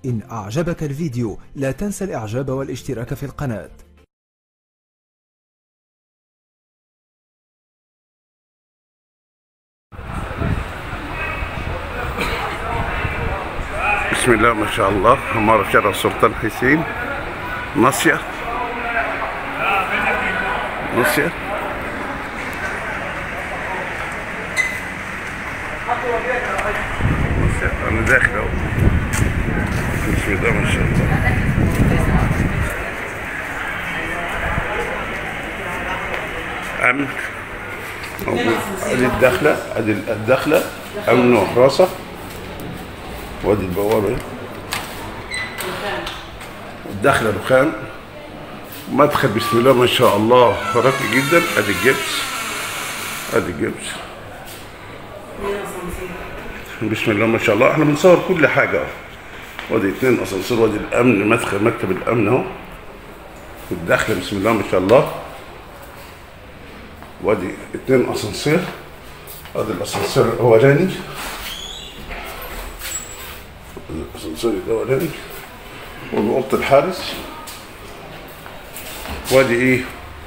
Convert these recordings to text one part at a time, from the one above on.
إن أعجبك الفيديو لا تنسى الإعجاب والاشتراك في القناة بسم الله ما شاء الله عمارة شارع السلطان حسين ناصية ناصية ناصية أنا داخل أهو بسم الله ما شاء الله أمن موجود أدي الدخلة أدي الدخلة أمن وحراسة وادي البوابة اهي. الدخلة دخان مدخل بسم الله ما شاء الله راقي جدا ادي الجبس ادي الجبس بسم الله ما شاء الله احنا بنصور كل حاجة اهو وادي اتنين اسانسير وادي الامن مدخل مكتب الامن اهو الدخلة بسم الله ما شاء الله وادي اتنين اسانسير ادي الاسانسير الاولاني الاسانسير الاولاني واوضه الحارس وادي ايه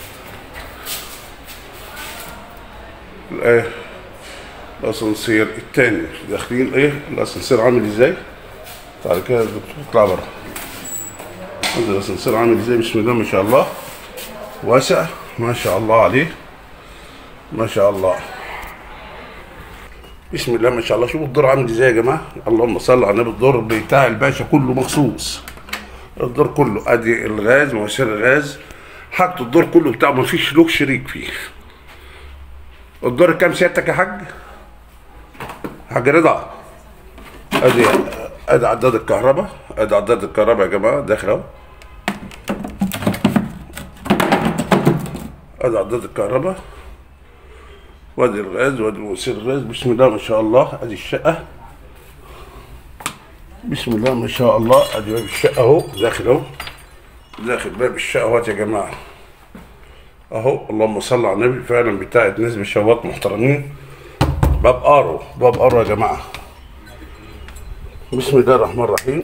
الايه الاسانسير الثاني داخلين ايه الاسانسير عامل ازاي تعالى كده يا دكتور اطلع بره هذا الاسانسير عامل ازاي بسم الله ما شاء الله واسع ما شاء الله عليه ما شاء الله بسم الله ما شاء الله شوفوا الدور عامل ازاي يا جماعه اللهم صل على النبي الدور بتاع الباشا كله مخصوص الدور كله ادي الغاز مواسير الغاز حاجة الدور كله بتاعه ما فيش لوك شريك فيه الدور كام سيادتك يا حاج حاج رضا ادي ادي عداد الكهرباء ادي عداد الكهرباء يا جماعه داخل اهو ادي عداد الكهرباء وادي الغاز وادي مواسير الغاز بسم الله ما شاء الله ادي الشقه بسم الله ما شاء الله ادي باب الشقه اهو داخل اهو داخل باب الشقه اهوت يا جماعه اهو اللهم صل على النبي فعلا بتاعت ناس بشوات محترمين باب ارو باب ارو يا جماعه بسم الله الرحمن الرحيم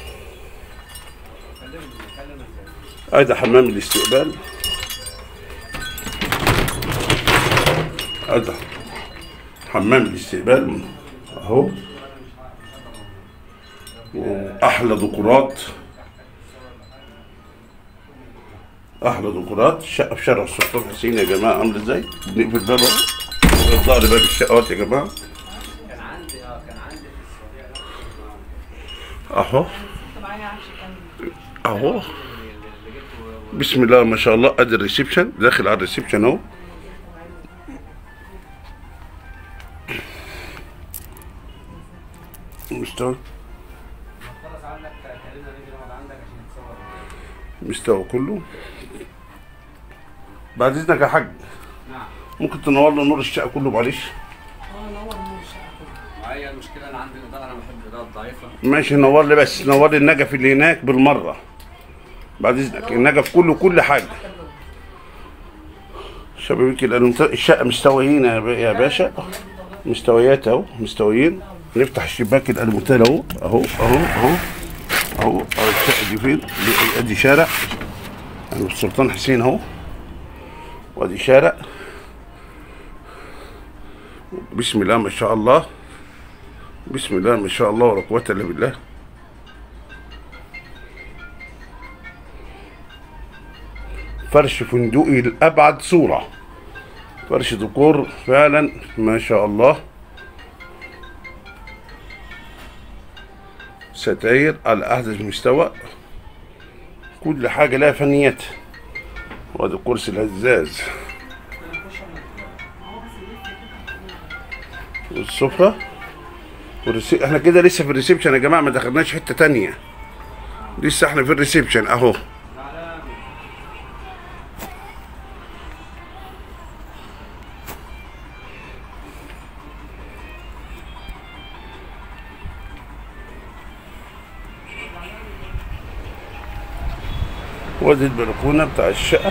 ادي حمام الاستقبال ادي حمام الاستقبال اهو واحلى ديكورات احلى ديكورات الشقه في شارع السلطان حسين يا جماعه عامله ازاي بنقفل باب اهو ظهر باب الشقات يا جماعه اهو اهو بسم الله ما شاء الله ادي الريسبشن داخل على الريسبشن اهو مستوى مستوى كله بعد اذنك يا حاج ممكن تنور لنا نور الشقه كله معلش هي المشكله انا عندي الاضاءه انا بحب الاضاءه الضعيفه ماشي نور لي بس نور لي النجف اللي هناك بالمره بعد اذنك النجف كله كل حاجه شبابيك الألمنت- الشقه مستويين يا با- يا باشا مستويات اهو مستويين نفتح الشباك الالموتال اهو اهو اهو اهو اهو اهو الشقه دي فين دي- ادي شارع يعني السلطان حسين اهو وادي شارع بسم الله ما شاء الله بسم الله ما شاء الله ولا قوة إلا بالله فرش فندقي لأبعد صورة فرش ديكور فعلا ما شاء الله ستاير على أحدث مستوى كل حاجة لها فنيات وادي كرسي الهزاز والسفرة والرسي... احنا كده لسه في الريسبشن يا جماعه ما دخلناش حته تانية لسه احنا في الريسبشن اهو وادي البلكونه بتاع الشقه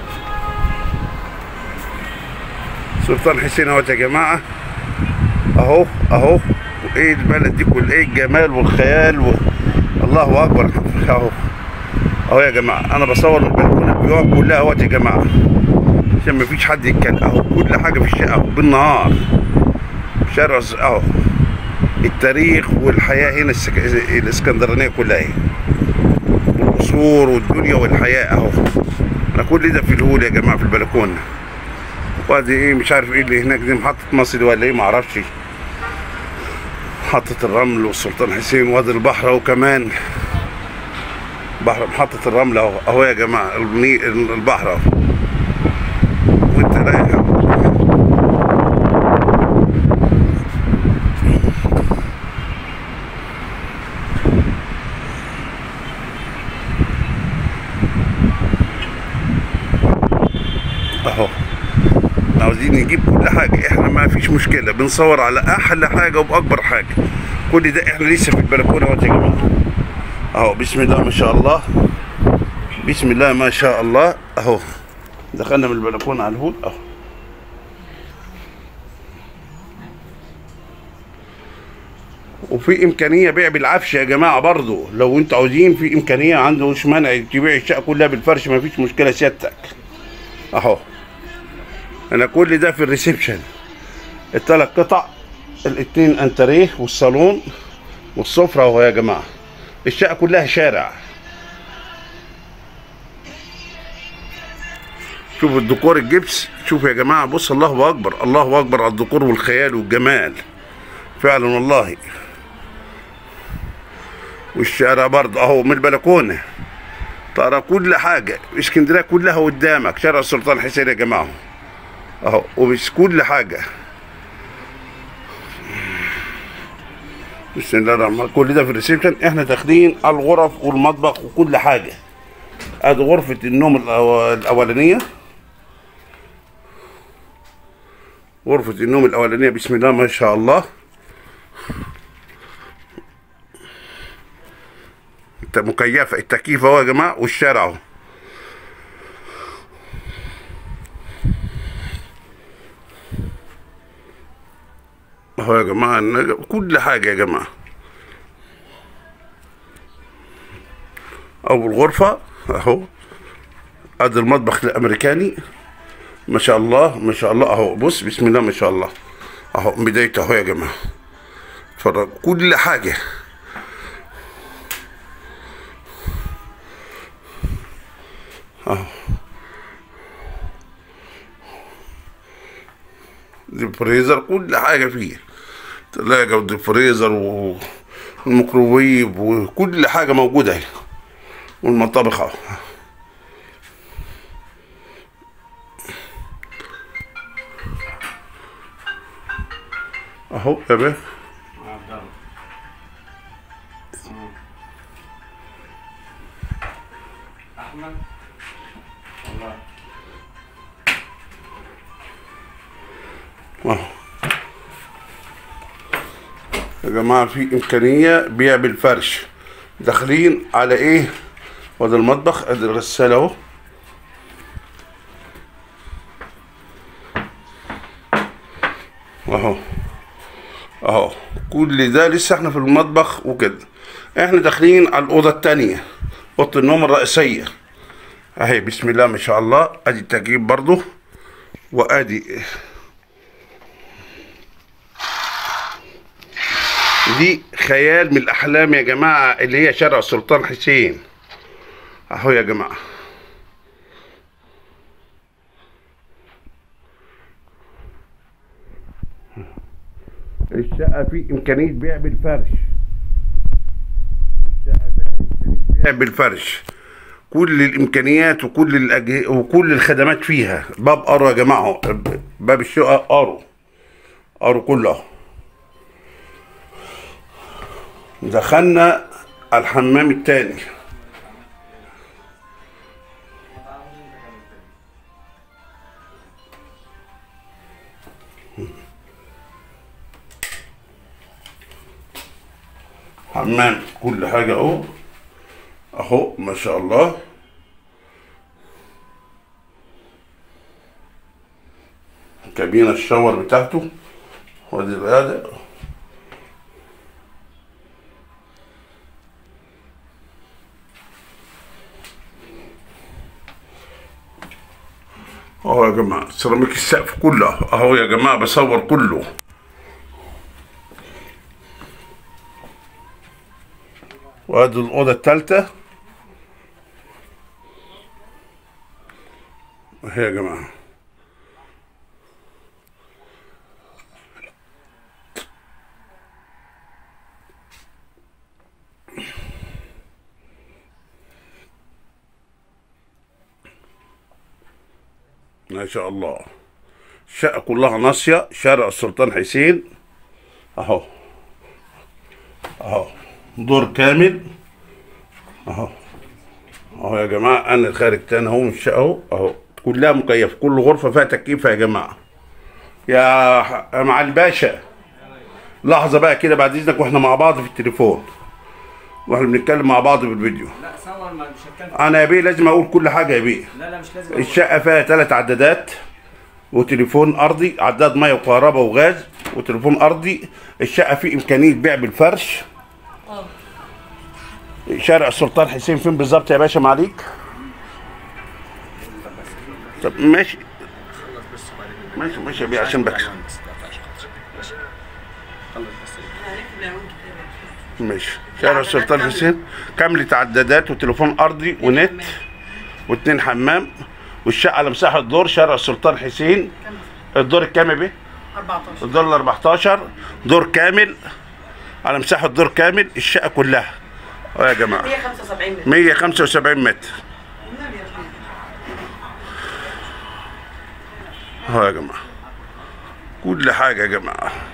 سلطان حسين اهوت يا جماعه اهو اهو وايه البلد دي كل ايه الجمال والخيال و... الله اكبر اهو اهو يا جماعه انا بصور من البلكونه بيقعد كلها وقت يا جماعه عشان مفيش حد يتكلم اهو كل حاجه في الشقه اهو بالنهار شارع ز- اهو التاريخ والحياه هنا السك... الاسكندرانيه كلها اهي والقصور والدنيا والحياه اهو انا كل ده في الهول يا جماعه في البلكونه وادي ايه مش عارف ايه اللي هناك دي محطه مصر ولا ايه معرفش محطة الرمل والسلطان حسين وادي البحر اهو كمان بحر محطة الرمل اهو اهو يا جماعة الني- البحر اهو وانت رايح اهو عاوزين نجيب كل حاجة احنا ما فيش مشكلة بنصور على احلى حاجة وباكبر حاجة كل ده احنا لسه في البلكونة اهو يا جماعة اهو بسم الله ما شاء الله بسم الله ما شاء الله اهو دخلنا من البلكونة على الهول اهو وفي امكانيه بيع بالعفش يا جماعه برضو لو انتوا عاوزين في امكانيه عنده مش مانع تبيع الشقه كلها بالفرش ما فيش مشكله سيادتك اهو انا كل ده في الريسبشن الثلاث قطع الاتنين انتريه والصالون والسفرة اهو يا جماعة الشقة كلها شارع شوفوا الديكور الجبس شوفوا يا جماعة بص الله أكبر الله أكبر على الديكور والخيال والجمال فعلا والله والشارع برضه اهو من البلكونة ترى كل حاجة اسكندرية كلها قدامك شارع السلطان حسين يا جماعة اهو ومش كل حاجة بسم الله الرحمن الرحيم كل ده في الريسبشن احنا داخلين على الغرف والمطبخ وكل حاجة ادي غرفة النوم الأو- الأولانية غرفة النوم الأولانية بسم الله ما شاء الله الت- مكيفة التكييف اهو يا جماعة والشارع اهو اهو يا جماعة النج- كل حاجة يا جماعة أول غرفة أهو أدي المطبخ الأمريكاني ما شاء الله ما شاء الله أهو بص بسم الله ما شاء الله أهو بدايته أهو يا جماعة اتفرج كل حاجة أهو ديب فريزر كل حاجة فيه تلاجة وديب فريزر و- والميكروويف وكل حاجة موجودة اهي والمطابخ اهو اهو يا بيه عبد الله احمد والله اهو يا جماعة في إمكانية بيع بالفرش داخلين على إيه؟ وده المطبخ أدي الغسالة أهو أهو أهو كل ده لسه إحنا في المطبخ وكده إحنا داخلين على الأوضة التانية أوضة النوم الرئيسية أهي بسم الله ما شاء الله أدي التكييف برضو وأدي دي خيال من الاحلام يا جماعه اللي هي شارع السلطان حسين اهو يا جماعه الشقه في امكانيه بيع بالفرش الشقه فيها امكانيه بيع بالفرش كل الامكانيات وكل الأجه... وكل الخدمات فيها باب ارو يا جماعه أهو. باب الشقه ارو ارو كله أهو. دخلنا الحمام التاني حمام كل حاجة اهو اهو ما شاء الله كابينة الشاور بتاعته وادي القعدة اهو يا جماعه سيراميك السقف كله اهو يا جماعه بصور كله وادي الاوضه الثالثه اهي يا جماعه ما شاء الله الشقة كلها ناصية شارع السلطان حسين اهو اهو دور كامل اهو اهو يا جماعة انا الخارج تاني اهو من الشقة اهو اهو كلها مكيف كل غرفة فيها تكييف يا جماعة يا ح- يا مع الباشا لحظة بقى كده بعد اذنك واحنا مع بعض في التليفون واحنا بنتكلم مع بعض في الفيديو لا صور ما مش هتكلم انا يا بيه لازم اقول كل حاجة يا بيه لا لا مش لازم أقول. الشقة فيها ثلاث عدادات وتليفون أرضي عداد مية وكهرباء وغاز وتليفون أرضي الشقة فيه إمكانية بيع بالفرش شارع السلطان حسين فين بالظبط يا باشا معليك طب ماشي ماشي ماشي يا بيه عشان بكسب ماشي شارع السلطان حسين كاملة عدادات وتليفون أرضي ونت واتنين حمام والشقة على مساحة دور شارع السلطان حسين الدور الكام يا بيه؟ 14 الدور ال 14 دور كامل على مساحة دور كامل الشقة كلها اه يا جماعة 175 متر 175 متر والنبي يا أخويا. اه يا جماعة كل حاجة يا جماعة